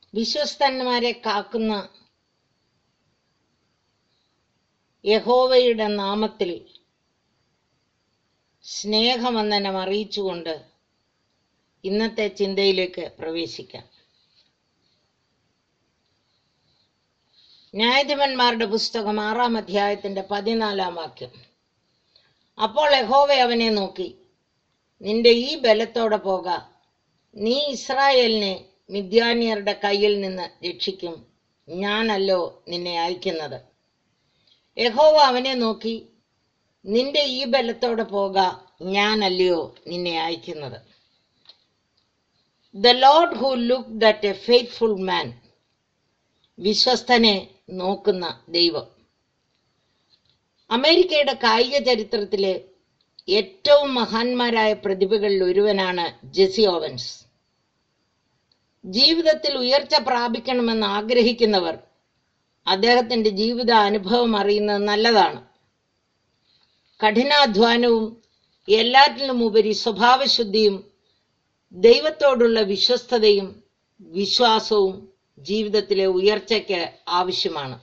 വിശ്വസ്തന്മാരെ കാക്കുന്ന യഹോവയുടെ നാമത്തിൽ സ്നേഹവന്ദനം അറിയിച്ചുകൊണ്ട് ഇന്നത്തെ ചിന്തയിലേക്ക് പ്രവേശിക്കാം ന്യായാധിപന്മാരുടെ പുസ്തകം ആറാം അധ്യായത്തിന്റെ പതിനാലാം വാക്യം അപ്പോൾ യഹോവ അവനെ നോക്കി നിന്റെ ഈ ബലത്തോടെ പോക നീ ഇസ്രായേലിനെ മിദ്യാനിയരുടെ കയ്യിൽ നിന്ന് രക്ഷിക്കും ഞാനല്ലോ നിന്നെ അയക്കുന്നത് യഹോവ അവനെ നോക്കി നിന്റെ ഈ ബലത്തോടെ പോക ഞാനല്ലയോ നിന്നെ അയക്കുന്നത് the Lord who look that a faithful man വിശ്വസ്തനെ നോക്കുന്ന ദൈവം അമേരിക്കയുടെ കായിക ചരിത്രത്തിലെ ഏറ്റവും മഹാന്മാരായ പ്രതിഭകളിൽ ഒരുവനാണ് ജെസി ഓവൻസ് ജീവിതത്തിൽ ഉയർച്ച പ്രാപിക്കണമെന്ന് ആഗ്രഹിക്കുന്നവർ അദ്ദേഹത്തിന്റെ ജീവിത അനുഭവം അറിയുന്നത് നല്ലതാണ് കഠിനാധ്വാനവും എല്ലാറ്റിലും ഉപരി സ്വഭാവശുദ്ധിയും ദൈവത്തോടുള്ള വിശ്വസ്തതയും വിശ്വാസവും ജീവിതത്തിലെ ഉയർച്ചയ്ക്ക് ആവശ്യമാണ്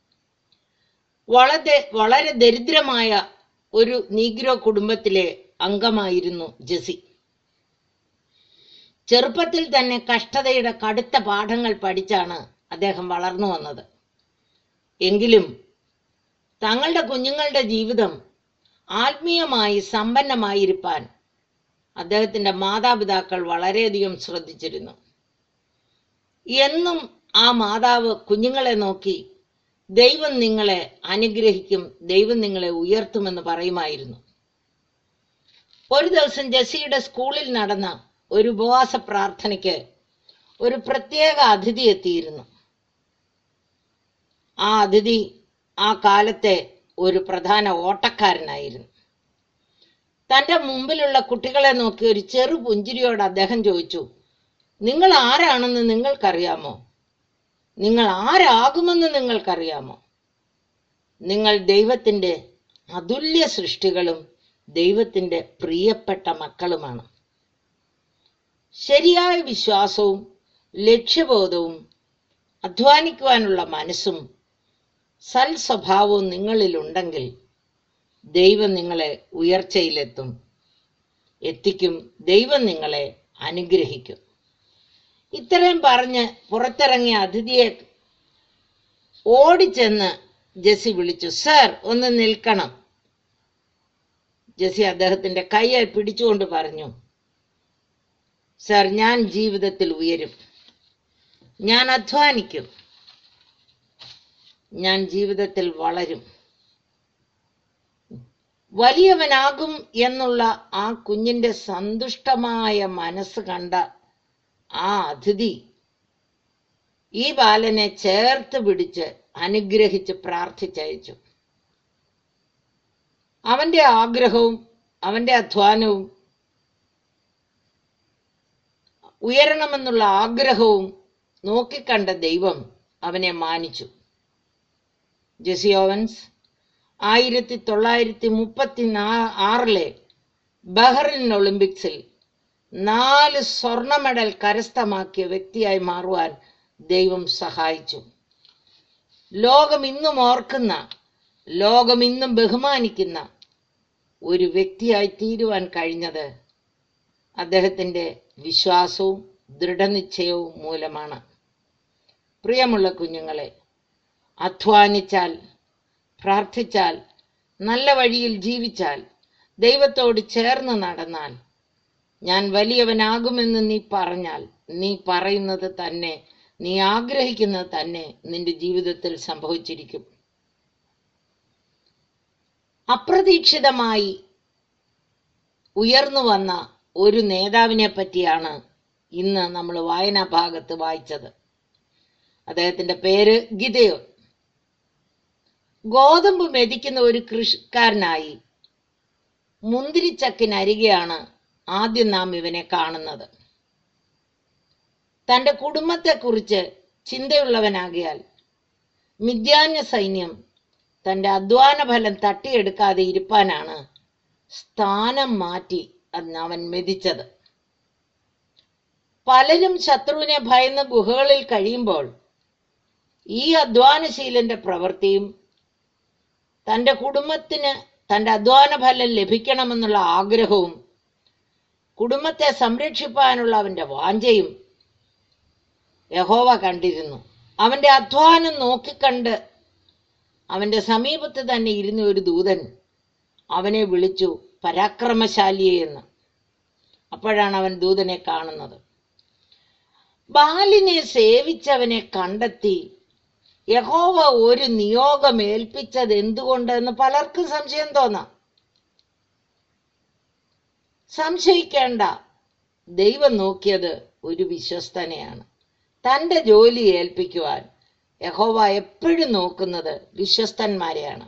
വളരെ വളരെ ദരിദ്രമായ ഒരു നീഗ്രോ കുടുംബത്തിലെ അംഗമായിരുന്നു ജെസി ചെറുപ്പത്തിൽ തന്നെ കഷ്ടതയുടെ കടുത്ത പാഠങ്ങൾ പഠിച്ചാണ് അദ്ദേഹം വളർന്നു വന്നത് എങ്കിലും തങ്ങളുടെ കുഞ്ഞുങ്ങളുടെ ജീവിതം ആത്മീയമായി സമ്പന്നമായിരിക്കാൻ അദ്ദേഹത്തിന്റെ മാതാപിതാക്കൾ വളരെയധികം ശ്രദ്ധിച്ചിരുന്നു എന്നും ആ മാതാവ് കുഞ്ഞുങ്ങളെ നോക്കി ദൈവം നിങ്ങളെ അനുഗ്രഹിക്കും ദൈവം നിങ്ങളെ ഉയർത്തുമെന്ന് പറയുമായിരുന്നു ഒരു ദിവസം ജെസിയുടെ സ്കൂളിൽ നടന്ന ഒരു ഉപവാസ പ്രാർത്ഥനയ്ക്ക് ഒരു പ്രത്യേക അതിഥി എത്തിയിരുന്നു ആ അതിഥി ആ കാലത്തെ ഒരു പ്രധാന ഓട്ടക്കാരനായിരുന്നു തന്റെ മുമ്പിലുള്ള കുട്ടികളെ നോക്കി ഒരു ചെറു പുഞ്ചിരിയോട് അദ്ദേഹം ചോദിച്ചു നിങ്ങൾ ആരാണെന്ന് നിങ്ങൾക്കറിയാമോ നിങ്ങൾ ആരാകുമെന്ന് നിങ്ങൾക്കറിയാമോ നിങ്ങൾ ദൈവത്തിന്റെ അതുല്യ സൃഷ്ടികളും ദൈവത്തിന്റെ പ്രിയപ്പെട്ട മക്കളുമാണ് ശരിയായ വിശ്വാസവും ലക്ഷ്യബോധവും അധ്വാനിക്കുവാനുള്ള മനസ്സും സൽ സ്വഭാവവും നിങ്ങളിലുണ്ടെങ്കിൽ ദൈവം നിങ്ങളെ ഉയർച്ചയിലെത്തും എത്തിക്കും ദൈവം നിങ്ങളെ അനുഗ്രഹിക്കും ഇത്രയും പറഞ്ഞ് പുറത്തിറങ്ങിയ അതിഥിയെ ഓടിച്ചെന്ന് ജെസി വിളിച്ചു സർ ഒന്ന് നിൽക്കണം ജെസി അദ്ദേഹത്തിന്റെ കൈയെ പിടിച്ചുകൊണ്ട് പറഞ്ഞു സർ ഞാൻ ജീവിതത്തിൽ ഉയരും ഞാൻ അധ്വാനിക്കും ഞാൻ ജീവിതത്തിൽ വളരും വലിയവനാകും എന്നുള്ള ആ കുഞ്ഞിന്റെ സന്തുഷ്ടമായ മനസ്സ് കണ്ട ആ അതിഥി ഈ ബാലനെ ചേർത്ത് പിടിച്ച് അനുഗ്രഹിച്ച് പ്രാർത്ഥിച്ചയച്ചു അവന്റെ ആഗ്രഹവും അവന്റെ അധ്വാനവും ഉയരണമെന്നുള്ള ആഗ്രഹവും നോക്കിക്കണ്ട ദൈവം അവനെ മാനിച്ചു ജെസി ഓവൻസ് ആയിരത്തി തൊള്ളായിരത്തി മുപ്പത്തി ആറിലെ ബഹ്റിൻ ഒളിമ്പിക്സിൽ നാല് സ്വർണ്ണ മെഡൽ കരസ്ഥമാക്കിയ വ്യക്തിയായി മാറുവാൻ ദൈവം സഹായിച്ചു ലോകം ഇന്നും ഓർക്കുന്ന ലോകം ഇന്നും ബഹുമാനിക്കുന്ന ഒരു വ്യക്തിയായി തീരുവാൻ കഴിഞ്ഞത് അദ്ദേഹത്തിന്റെ വിശ്വാസവും ദൃഢനിശ്ചയവും മൂലമാണ് പ്രിയമുള്ള കുഞ്ഞുങ്ങളെ അധ്വാനിച്ചാൽ പ്രാർത്ഥിച്ചാൽ നല്ല വഴിയിൽ ജീവിച്ചാൽ ദൈവത്തോട് ചേർന്ന് നടന്നാൽ ഞാൻ വലിയവനാകുമെന്ന് നീ പറഞ്ഞാൽ നീ പറയുന്നത് തന്നെ നീ ആഗ്രഹിക്കുന്നത് തന്നെ നിന്റെ ജീവിതത്തിൽ സംഭവിച്ചിരിക്കും അപ്രതീക്ഷിതമായി ഉയർന്നു വന്ന ഒരു നേതാവിനെ പറ്റിയാണ് ഇന്ന് നമ്മൾ വായനാ ഭാഗത്ത് വായിച്ചത് അദ്ദേഹത്തിന്റെ പേര് ഗിതയോൻ ഗോതമ്പ് മെതിക്കുന്ന ഒരു കൃഷിക്കാരനായി മുന്തിരിച്ചക്കിനരികെയാണ് ആദ്യം നാം ഇവനെ കാണുന്നത് തന്റെ കുടുംബത്തെക്കുറിച്ച് ചിന്തയുള്ളവനാകിയാൽ മിഥ്യാന്യ സൈന്യം തന്റെ അധ്വാന ഫലം തട്ടിയെടുക്കാതെ ഇരുപ്പാനാണ് സ്ഥാനം മാറ്റി അന്ന് അവൻ മെതിച്ചത് പലരും ശത്രുവിനെ ഭയന്ന് ഗുഹകളിൽ കഴിയുമ്പോൾ ഈ അധ്വാനശീലന്റെ പ്രവൃത്തിയും തന്റെ കുടുംബത്തിന് തന്റെ അധ്വാന ഫലം ലഭിക്കണമെന്നുള്ള ആഗ്രഹവും കുടുംബത്തെ സംരക്ഷിപ്പാനുള്ള അവന്റെ വാഞ്ചയും യഹോവ കണ്ടിരുന്നു അവന്റെ അധ്വാനം നോക്കിക്കണ്ട് അവന്റെ സമീപത്ത് തന്നെ ഇരുന്ന ഒരു ദൂതൻ അവനെ വിളിച്ചു പരാക്രമശാലിയെ എന്ന് അപ്പോഴാണ് അവൻ ദൂതനെ കാണുന്നത് ബാലിനെ സേവിച്ചവനെ കണ്ടെത്തി യഹോവ ഒരു നിയോഗം ഏൽപ്പിച്ചത് എന്തുകൊണ്ടെന്ന് പലർക്കും സംശയം തോന്നാം സംശയിക്കേണ്ട ദൈവം നോക്കിയത് ഒരു വിശ്വസ്തനെയാണ് തന്റെ ജോലി ഏൽപ്പിക്കുവാൻ യഹോവ എപ്പോഴും നോക്കുന്നത് വിശ്വസ്തന്മാരെയാണ്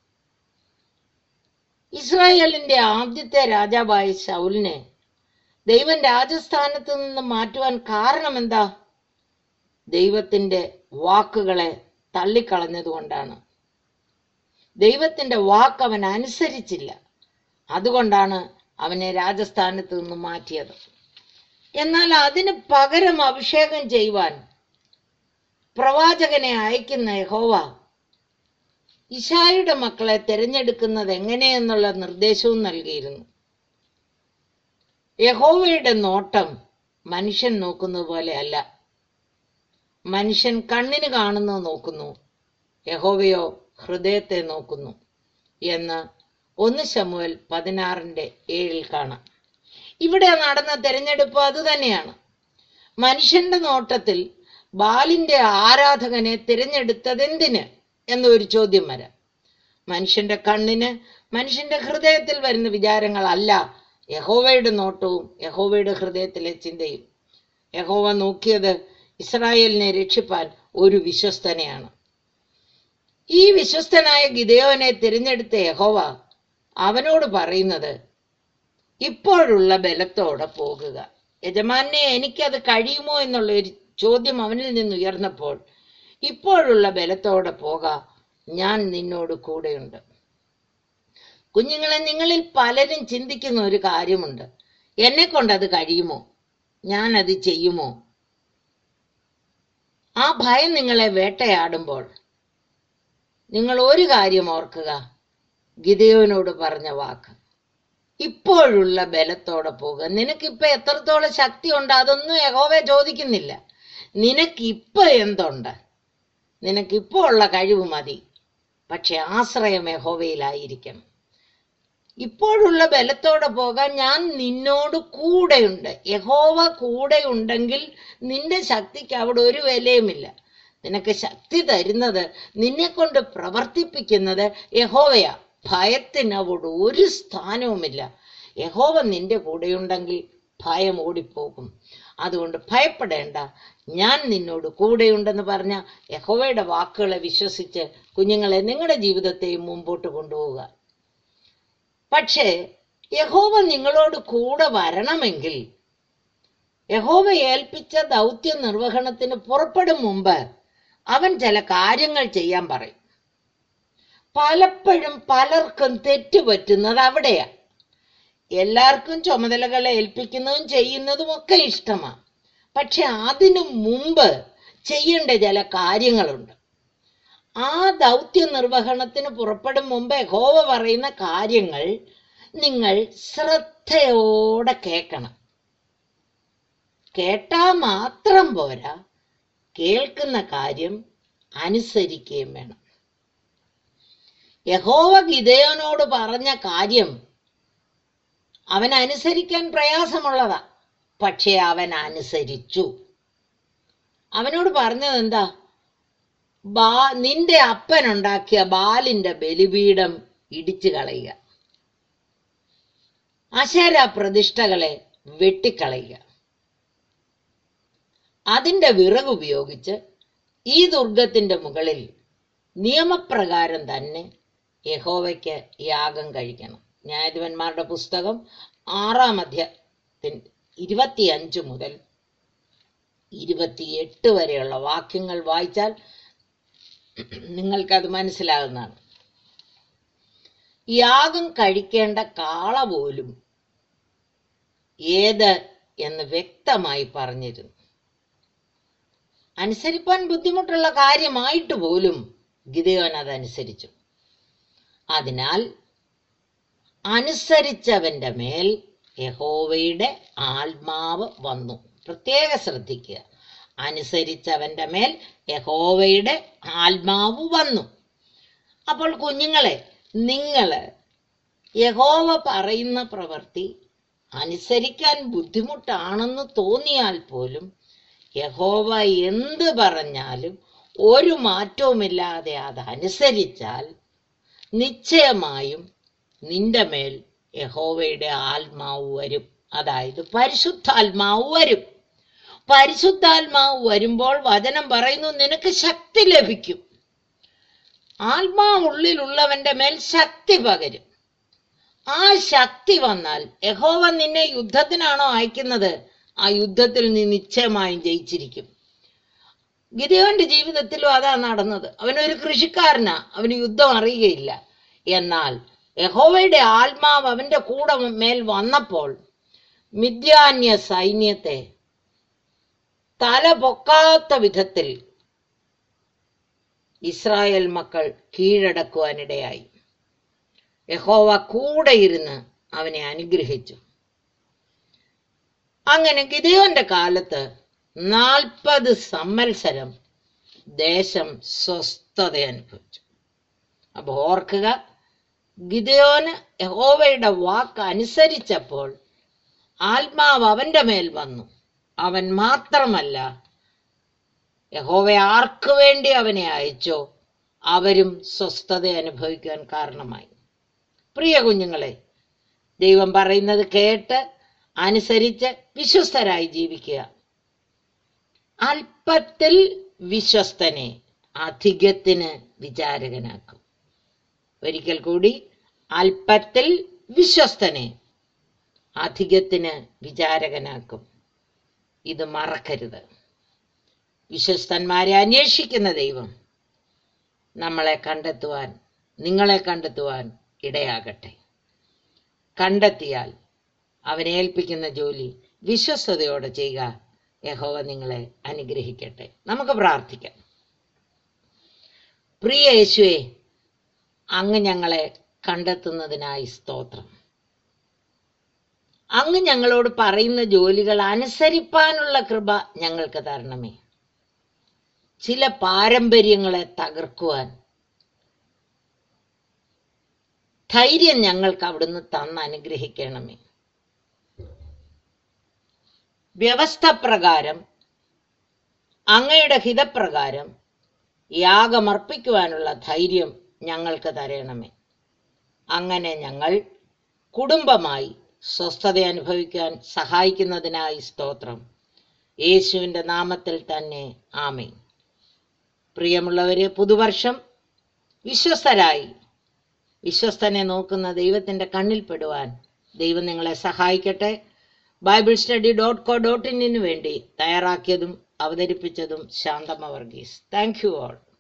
ഇസ്രായേലിന്റെ ആദ്യത്തെ രാജാവായ ശൗലിനെ ദൈവം രാജസ്ഥാനത്ത് നിന്ന് മാറ്റുവാൻ കാരണം എന്താ ദൈവത്തിന്റെ വാക്കുകളെ തള്ളിക്കളഞ്ഞതുകൊണ്ടാണ് ദൈവത്തിന്റെ വാക്ക് അവൻ അനുസരിച്ചില്ല അതുകൊണ്ടാണ് അവനെ രാജസ്ഥാനത്ത് നിന്ന് മാറ്റിയത് എന്നാൽ അതിന് പകരം അഭിഷേകം ചെയ്യുവാൻ പ്രവാചകനെ അയക്കുന്ന യഹോവ ഇഷായുടെ മക്കളെ തിരഞ്ഞെടുക്കുന്നത് എങ്ങനെയെന്നുള്ള നിർദ്ദേശവും നൽകിയിരുന്നു യഹോവയുടെ നോട്ടം മനുഷ്യൻ നോക്കുന്നത് പോലെ അല്ല മനുഷ്യൻ കണ്ണിന് കാണുന്നത് നോക്കുന്നു യഹോവയോ ഹൃദയത്തെ നോക്കുന്നു എന്ന് ഒന്ന് ശമുവൽ പതിനാറിന്റെ ഏഴിൽ കാണാം ഇവിടെ നടന്ന തെരഞ്ഞെടുപ്പ് അതുതന്നെയാണ് മനുഷ്യന്റെ നോട്ടത്തിൽ ബാലിന്റെ ആരാധകനെ തിരഞ്ഞെടുത്തതെന്തിന് എന്നൊരു ചോദ്യം വരാം മനുഷ്യന്റെ കണ്ണിന് മനുഷ്യന്റെ ഹൃദയത്തിൽ വരുന്ന വിചാരങ്ങളല്ല യഹോവയുടെ നോട്ടവും യഹോവയുടെ ഹൃദയത്തിലെ ചിന്തയും യഹോവ നോക്കിയത് ഇസ്രായേലിനെ രക്ഷിപ്പാൻ ഒരു വിശ്വസ്തനെയാണ് ഈ വിശ്വസ്തനായ ഗിദയോനെ തിരഞ്ഞെടുത്ത യഹോവ അവനോട് പറയുന്നത് ഇപ്പോഴുള്ള ബലത്തോടെ പോകുക യജമാനെ എനിക്കത് കഴിയുമോ എന്നുള്ള ഒരു ചോദ്യം അവനിൽ നിന്ന് ഉയർന്നപ്പോൾ ഇപ്പോഴുള്ള ബലത്തോടെ പോക ഞാൻ നിന്നോട് കൂടെയുണ്ട് കുഞ്ഞുങ്ങളെ നിങ്ങളിൽ പലരും ചിന്തിക്കുന്ന ഒരു കാര്യമുണ്ട് എന്നെ കൊണ്ട് അത് കഴിയുമോ ഞാൻ അത് ചെയ്യുമോ ആ ഭയം നിങ്ങളെ വേട്ടയാടുമ്പോൾ നിങ്ങൾ ഒരു കാര്യം ഓർക്കുക ഗിതയോനോട് പറഞ്ഞ വാക്ക് ഇപ്പോഴുള്ള ബലത്തോടെ പോകുക നിനക്കിപ്പോ എത്രത്തോളം ശക്തി ഉണ്ട് അതൊന്നും യഹോവ ചോദിക്കുന്നില്ല നിനക്കിപ്പോ എന്തുണ്ട് നിനക്കിപ്പോ ഉള്ള കഴിവ് മതി പക്ഷെ ആശ്രയം യഹോവയിലായിരിക്കണം ഇപ്പോഴുള്ള ബലത്തോടെ പോകാൻ ഞാൻ നിന്നോട് കൂടെയുണ്ട് യഹോവ കൂടെയുണ്ടെങ്കിൽ നിന്റെ ശക്തിക്ക് അവിടെ ഒരു വിലയുമില്ല നിനക്ക് ശക്തി തരുന്നത് നിന്നെ കൊണ്ട് പ്രവർത്തിപ്പിക്കുന്നത് യഹോവയാ ഭയത്തിന് അവിടെ ഒരു സ്ഥാനവുമില്ല യഹോവ നിന്റെ കൂടെയുണ്ടെങ്കിൽ ഭയം ഓടിപ്പോകും അതുകൊണ്ട് ഭയപ്പെടേണ്ട ഞാൻ നിന്നോട് കൂടെയുണ്ടെന്ന് പറഞ്ഞ യഹോവയുടെ വാക്കുകളെ വിശ്വസിച്ച് കുഞ്ഞുങ്ങളെ നിങ്ങളുടെ ജീവിതത്തെയും മുമ്പോട്ട് കൊണ്ടുപോവുക പക്ഷേ യഹോവ നിങ്ങളോട് കൂടെ വരണമെങ്കിൽ യഹോവ ഏൽപ്പിച്ച ദൗത്യ നിർവഹണത്തിന് പുറപ്പെടും മുമ്പ് അവൻ ചില കാര്യങ്ങൾ ചെയ്യാൻ പറയും പലപ്പോഴും പലർക്കും തെറ്റുപറ്റുന്നത് അവിടെയാ എല്ലാവർക്കും ചുമതലകളെ ഏൽപ്പിക്കുന്നതും ചെയ്യുന്നതും ഒക്കെ ഇഷ്ടമാണ് പക്ഷെ അതിനു മുമ്പ് ചെയ്യേണ്ട ചില കാര്യങ്ങളുണ്ട് ആ ദൗത്യ നിർവഹണത്തിന് പുറപ്പെടും മുമ്പ് യഹോവ പറയുന്ന കാര്യങ്ങൾ നിങ്ങൾ ശ്രദ്ധയോടെ കേൾക്കണം കേട്ടാ മാത്രം പോരാ കേൾക്കുന്ന കാര്യം അനുസരിക്കുകയും വേണം യഹോവ ഗിതയോനോട് പറഞ്ഞ കാര്യം അവൻ അനുസരിക്കാൻ പ്രയാസമുള്ളതാ പക്ഷെ അവൻ അനുസരിച്ചു അവനോട് പറഞ്ഞത് എന്താ ബാ നിന്റെ അപ്പൻ ഉണ്ടാക്കിയ ബാലിന്റെ ബലിപീഠം ഇടിച്ചു കളയുക അശര പ്രതിഷ്ഠകളെ വെട്ടിക്കളയുക അതിന്റെ വിറക് ഉപയോഗിച്ച് ഈ ദുർഗത്തിന്റെ മുകളിൽ നിയമപ്രകാരം തന്നെ യഹോവയ്ക്ക് യാഗം കഴിക്കണം ന്യായാധിപന്മാരുടെ പുസ്തകം ആറാം അധ്യായത്തിന്റെ ഇരുപത്തിയഞ്ച് മുതൽ ഇരുപത്തിയെട്ട് വരെയുള്ള വാക്യങ്ങൾ വായിച്ചാൽ നിങ്ങൾക്കത് മനസ്സിലാകുന്നതാണ് യാഗം കഴിക്കേണ്ട കാള പോലും ഏത് എന്ന് വ്യക്തമായി പറഞ്ഞിരുന്നു അനുസരിപ്പാൻ ബുദ്ധിമുട്ടുള്ള കാര്യമായിട്ട് പോലും ഗിദയോൻ അതനുസരിച്ചു അതിനാൽ അനുസരിച്ചവന്റെ മേൽ യഹോവയുടെ ആത്മാവ് വന്നു പ്രത്യേക ശ്രദ്ധിക്കുക അനുസരിച്ചവന്റെ മേൽ യഹോവയുടെ ആത്മാവ് വന്നു അപ്പോൾ കുഞ്ഞുങ്ങളെ നിങ്ങള് യഹോവ പറയുന്ന പ്രവൃത്തി അനുസരിക്കാൻ ബുദ്ധിമുട്ടാണെന്ന് തോന്നിയാൽ പോലും യഹോവ എന്ത് പറഞ്ഞാലും ഒരു മാറ്റവുമില്ലാതെ അത് അനുസരിച്ചാൽ നിശ്ചയമായും നിന്റെ മേൽ യഹോവയുടെ ആത്മാവ് വരും അതായത് പരിശുദ്ധാത്മാവ് വരും പരിശുദ്ധാത്മാവ് വരുമ്പോൾ വചനം പറയുന്നു നിനക്ക് ശക്തി ലഭിക്കും ആത്മാവ് ഉള്ളിലുള്ളവന്റെ മേൽ ശക്തി പകരും ആ ശക്തി വന്നാൽ യഹോവ നിന്നെ യുദ്ധത്തിനാണോ അയക്കുന്നത് ആ യുദ്ധത്തിൽ നീ നിശ്ചയമായും ജയിച്ചിരിക്കും ഗിരിയോന്റെ ജീവിതത്തിലും അതാ നടന്നത് അവനൊരു കൃഷിക്കാരനാ അവന് യുദ്ധം അറിയുകയില്ല എന്നാൽ യഹോവയുടെ ആത്മാവ് അവന്റെ കൂടെ മേൽ വന്നപ്പോൾ മിഥ്യാന്യ സൈന്യത്തെ തല പൊക്കാത്ത വിധത്തിൽ ഇസ്രായേൽ മക്കൾ കീഴടക്കുവാനിടയായി യഹോവ കൂടെ ഇരുന്ന് അവനെ അനുഗ്രഹിച്ചു അങ്ങനെ ഗിദയോന്റെ കാലത്ത് നാൽപ്പത് സംവത്സരം ദേശം സ്വസ്ഥത അനുഭവിച്ചു അപ്പൊ ഓർക്കുക ഗിദയോന് യഹോവയുടെ വാക്ക് അനുസരിച്ചപ്പോൾ ആത്മാവ് അവന്റെ മേൽ വന്നു അവൻ മാത്രമല്ല യഹോവ ആർക്കു വേണ്ടി അവനെ അയച്ചോ അവരും സ്വസ്ഥത അനുഭവിക്കാൻ കാരണമായി പ്രിയ കുഞ്ഞുങ്ങളെ ദൈവം പറയുന്നത് കേട്ട് അനുസരിച്ച് വിശ്വസ്തരായി ജീവിക്കുക അല്പത്തിൽ വിശ്വസ്തനെ അധികത്തിന് വിചാരകനാക്കും ഒരിക്കൽ കൂടി അല്പത്തിൽ വിശ്വസ്തനെ അധികത്തിന് വിചാരകനാക്കും ഇത് മറക്കരുത് വിശ്വസ്തന്മാരെ അന്വേഷിക്കുന്ന ദൈവം നമ്മളെ കണ്ടെത്തുവാൻ നിങ്ങളെ കണ്ടെത്തുവാൻ ഇടയാകട്ടെ കണ്ടെത്തിയാൽ അവനെ ഏൽപ്പിക്കുന്ന ജോലി വിശ്വസ്തയോടെ ചെയ്യുക യഹോവ നിങ്ങളെ അനുഗ്രഹിക്കട്ടെ നമുക്ക് പ്രാർത്ഥിക്കാം പ്രിയ യേശുവെ അങ്ങ് ഞങ്ങളെ കണ്ടെത്തുന്നതിനായി സ്തോത്രം അങ്ങ് ഞങ്ങളോട് പറയുന്ന ജോലികൾ അനുസരിപ്പാനുള്ള കൃപ ഞങ്ങൾക്ക് തരണമേ ചില പാരമ്പര്യങ്ങളെ തകർക്കുവാൻ ധൈര്യം ഞങ്ങൾക്ക് അവിടുന്ന് തന്ന് അനുഗ്രഹിക്കണമേ വ്യവസ്ഥ പ്രകാരം അങ്ങയുടെ ഹിതപ്രകാരം യാഗമർപ്പിക്കുവാനുള്ള ധൈര്യം ഞങ്ങൾക്ക് തരണമേ അങ്ങനെ ഞങ്ങൾ കുടുംബമായി സ്വസ്ഥത അനുഭവിക്കാൻ സഹായിക്കുന്നതിനായി സ്തോത്രം യേശുവിൻ്റെ നാമത്തിൽ തന്നെ ആമേ പ്രിയമുള്ളവരെ പുതുവർഷം വിശ്വസ്തരായി വിശ്വസ്തനെ നോക്കുന്ന ദൈവത്തിൻ്റെ കണ്ണിൽപ്പെടുവാൻ ദൈവം നിങ്ങളെ സഹായിക്കട്ടെ Bible study dot co dot ഇന്നിനു വേണ്ടി തയ്യാറാക്കിയതും അവതരിപ്പിച്ചതും Shanthamma Varghese thank you all